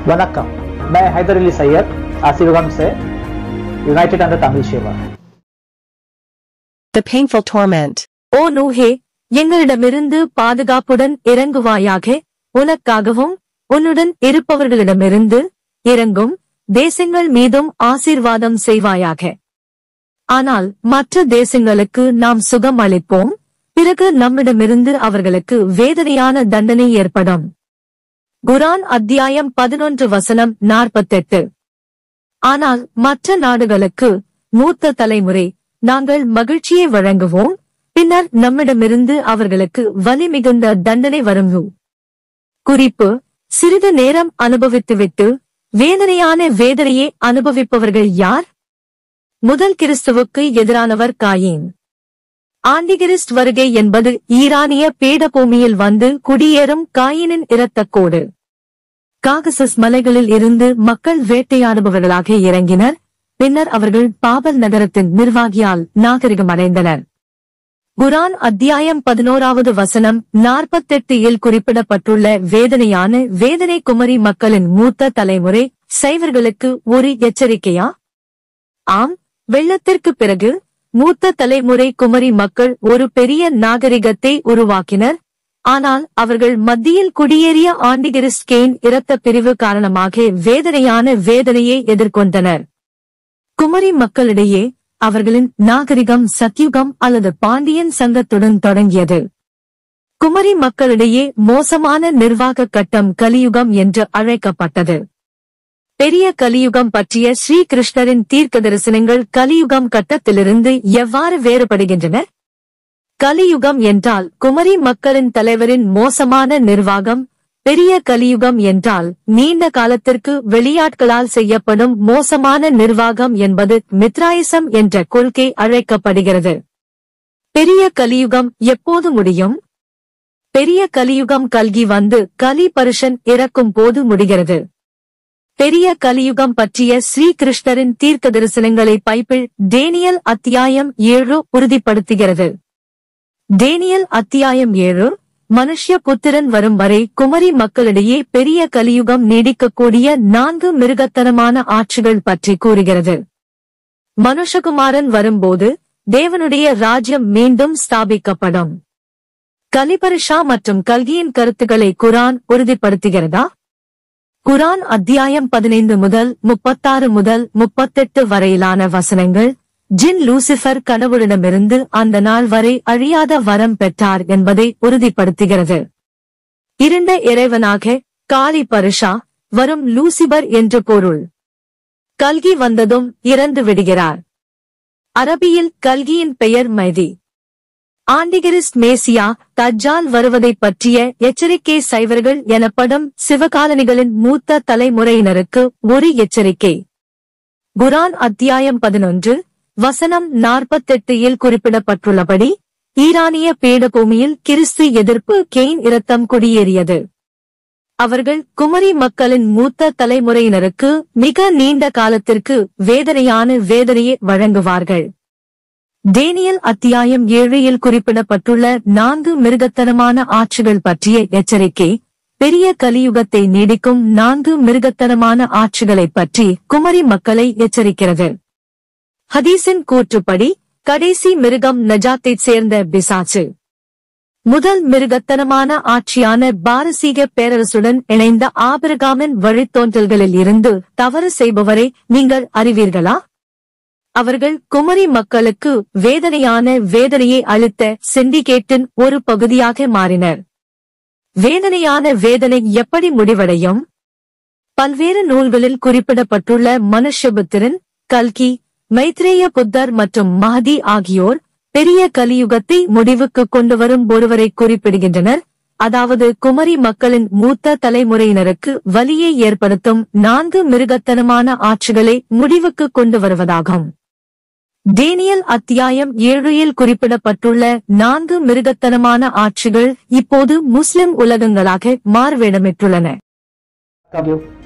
वनक्कम मैं हैदर अली सैयद आशीर्वाद से यूनाइटेड अंडर तमिल सेवा The painful torment. ஓ நூஹே எங்களிடமிருந்து பாதுகாப்புடன் இறங்குவாயாக உனக்காகவும் உன்னுடன் இருப்பவர்களிடமிருந்து இறங்கும் தேசங்கள் மீதும் ஆசீர்வாதம் செய்வாயாக ஆனால் மற்ற தேசங்களுக்கு நாம் சுகம் அளிப்போம் பிறகு நம்மிடமிருந்து அவர்களுக்கு வேதனையான தண்டனை ஏற்படும் குரான் அத்தியாயம் பதினொன்று வசனம் நாற்பத்தெட்டு ஆனால் மற்ற நாடுகளுக்கு மூத்த தலைமுறை நாங்கள் மகிழ்ச்சியை வழங்குவோம் பின்னர் நம்மிடமிருந்து அவர்களுக்கு வலி மிகுந்த தண்டனை வரும் குறிப்பு சிறிது நேரம் அனுபவித்துவிட்டு வேதனையான வேதனையை அனுபவிப்பவர்கள் யார் முதல் கிறிஸ்துவுக்கு எதிரானவர் காயின் ஆண்டிகிறிஸ்ட் வருகை என்பது ஈரானிய பீடபூமியில் வந்து குடியேறும் காயினின் இரத்தக்கோடு காகசஸ் மலைகளில் இருந்து மக்கள் வேட்டையாடுபவர்களாக இறங்கினர் பின்னர் அவர்கள் பாபல் நகரத்தின் நிர்வாகியால் நாகரிகம் அடைந்தனர் குரான் அத்தியாயம் பதினோராவது வசனம் நாற்பத்தெட்டு இல் குறிப்பிடப்பட்டுள்ள வேதனையான வேதனை குமரி மக்களின் மூத்த தலைமுறை சைவர்களுக்கு ஒரு எச்சரிக்கையா ஆம் வெள்ளத்திற்கு பிறகு மூத்த தலைமுறை குமரி மக்கள் ஒரு பெரிய நாகரிகத்தை உருவாக்கினர் ஆனால் அவர்கள் மத்தியில் குடியேறிய ஆண்டிகிரிஸ் கெயின் இரத்த பிரிவு காரணமாக வேதனையான வேதனையை எதிர்கொண்டனர் குமரி மக்களிடையே அவர்களின் நாகரிகம் சத்யுகம் அல்லது பாண்டியன் சங்கத்துடன் தொடங்கியது குமரி மக்களிடையே மோசமான நிர்வாக கட்டம் கலியுகம் என்று அழைக்கப்பட்டது பெரிய கலியுகம் பற்றிய ஸ்ரீகிருஷ்ணரின் தீர்க்க தரிசனங்கள் கலியுகம் கட்டத்திலிருந்து எவ்வாறு வேறுபடுகின்றன கலியுகம் என்றால் குமரி மக்களின் தலைவரின் மோசமான நிர்வாகம் பெரிய கலியுகம் என்றால் நீண்ட காலத்திற்கு வெளியாட்களால் செய்யப்படும் மோசமான நிர்வாகம் என்பது மித்ராயிசம் என்ற கொள்கை அழைக்கப்படுகிறது பெரிய கலியுகம் எப்போது முடியும் பெரிய கலியுகம் கல்கி வந்து கலி பருஷன் இறக்கும் போது முடிகிறது பெரிய கலியுகம் பற்றிய ஸ்ரீகிருஷ்ணரின் தீர்க்க தரிசனங்களை பைப்பிள் டேனியல் அத்தியாயம் ஏழு உறுதிப்படுத்துகிறது டேனியல் அத்தியாயம் ஏழு மனுஷ்ய புத்திரன் வரும் வரை குமரி மக்களிடையே பெரிய கலியுகம் நீடிக்கக்கூடிய நான்கு மிருகத்தனமான ஆட்சிகள் பற்றி கூறுகிறது மனுஷகுமாரன் வரும்போது தேவனுடைய ராஜ்யம் மீண்டும் ஸ்தாபிக்கப்படும் கலிபரிஷா மற்றும் கல்கியின் கருத்துக்களை குரான் உறுதிப்படுத்துகிறதா குரான் அத்தியாயம் பதினைந்து முதல் முப்பத்தாறு முதல் முப்பத்தெட்டு வரையிலான வசனங்கள் ஜின் லூசிபர் கடவுளிடமிருந்து அந்த நாள் வரை அழியாத வரம் பெற்றார் என்பதை உறுதிப்படுத்துகிறது இருண்ட இறைவனாக காளி பருஷா வரும் லூசிபர் என்று பொருள் கல்கி வந்ததும் இறந்து விடுகிறார் அரபியில் கல்கியின் பெயர் மைதி ஆண்டிகிரிஸ்ட் மேசியா தஜ்ஜால் வருவதைப் பற்றிய எச்சரிக்கை சைவர்கள் எனப்படும் சிவகாலனிகளின் மூத்த தலைமுறையினருக்கு ஒரு எச்சரிக்கை குரான் அத்தியாயம் பதினொன்று வசனம் நாற்பத்தெட்டு இல் குறிப்பிடப்பட்டுள்ளபடி ஈரானிய பீடபூமியில் கிறிஸ்து எதிர்ப்பு கெயின் இரத்தம் குடியேறியது அவர்கள் குமரி மக்களின் மூத்த தலைமுறையினருக்கு மிக நீண்ட காலத்திற்கு வேதனையான வேதனையை வழங்குவார்கள் டேனியல் அத்தியாயம் ஏழில் குறிப்பிடப்பட்டுள்ள நான்கு மிருகத்தனமான ஆட்சிகள் பற்றிய எச்சரிக்கை பெரிய கலியுகத்தை நீடிக்கும் நான்கு மிருகத்தனமான ஆட்சிகளைப் பற்றி குமரி மக்களை எச்சரிக்கிறது ஹதீஸின் கூற்றுப்படி கடைசி மிருகம் நஜாத்தைச் சேர்ந்த பிசாச்சு முதல் மிருகத்தனமான ஆட்சியான பாரசீக பேரரசுடன் இணைந்த ஆபிரகாமின் வழித்தோன்றல்களில் இருந்து தவறு செய்பவரை நீங்கள் அறிவீர்களா அவர்கள் குமரி மக்களுக்கு வேதனையான வேதனையை அளித்த சிண்டிகேட்டின் ஒரு பகுதியாக மாறினர் வேதனையான வேதனை எப்படி முடிவடையும் பல்வேறு நூல்களில் குறிப்பிடப்பட்டுள்ள மனுஷபுத்திரன் கல்கி மைத்ரேய புத்தர் மற்றும் மஹதி ஆகியோர் பெரிய கலியுகத்தை முடிவுக்கு கொண்டு வரும் ஒருவரை குறிப்பிடுகின்றனர் அதாவது குமரி மக்களின் மூத்த தலைமுறையினருக்கு வலியை ஏற்படுத்தும் நான்கு மிருகத்தனமான ஆட்சிகளை முடிவுக்கு கொண்டு வருவதாகும் டேனியல் அத்தியாயம் ஏழில் குறிப்பிடப்பட்டுள்ள நான்கு மிருகத்தனமான ஆட்சிகள் இப்போது முஸ்லிம் உலகங்களாக மாறுவேடமிட்டுள்ளன Thank you.